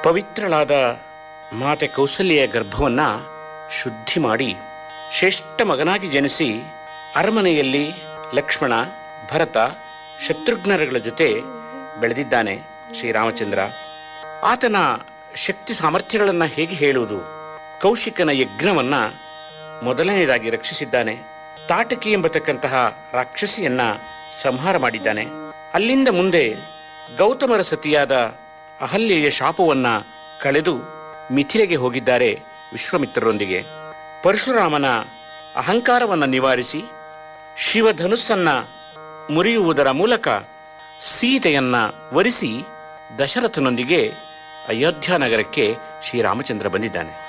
ಪವಿತ್ರಳಾದ ಮಾತೆ ಕೌಸಲ್ಯ ಗರ್ಭವನ್ನ ಶುದ್ಧಿ ಮಾಡಿ ಶ್ರೇಷ್ಠ ಮಗನಾಗಿ ಜನಿಸಿ ಅರಮನೆಯಲ್ಲಿ ಲಕ್ಷ್ಮಣ ಭರತ ಶತ್ರುಘ್ನರುಗಳ ಜೊತೆ ಬೆಳೆದಿದ್ದಾನೆ ಶ್ರೀರಾಮಚಂದ್ರ ಆತನ ಶಕ್ತಿ ಸಾಮರ್ಥ್ಯಗಳನ್ನು ಹೇಗೆ ಹೇಳುವುದು ಕೌಶಿಕನ ಯಜ್ಞವನ್ನ ಮೊದಲನೆಯದಾಗಿ ರಕ್ಷಿಸಿದ್ದಾನೆ ತಾಟಕಿ ಎಂಬತಕ್ಕಂತಹ ರಾಕ್ಷಸಿಯನ್ನ ಸಂಹಾರ ಮಾಡಿದ್ದಾನೆ ಅಲ್ಲಿಂದ ಮುಂದೆ ಗೌತಮರ ಸತಿಯಾದ ಅಹಲ್ಯೆಯ ಶಾಪವನ್ನ ಕಳೆದು ಮಿಥಿಲೆಗೆ ಹೋಗಿದ್ದಾರೆ ವಿಶ್ವಾಮಿತ್ರರೊಂದಿಗೆ ಪರಶುರಾಮನ ಅಹಂಕಾರವನ್ನು ನಿವಾರಿಸಿ ಶಿವಧನುಸ್ಸನ್ನ ಮುರಿಯುವುದರ ಮೂಲಕ ಸೀತೆಯನ್ನ ವರಿಸಿ ದಶರಥನೊಂದಿಗೆ ಅಯೋಧ್ಯ ನಗರಕ್ಕೆ ಶ್ರೀರಾಮಚಂದ್ರ ಬಂದಿದ್ದಾನೆ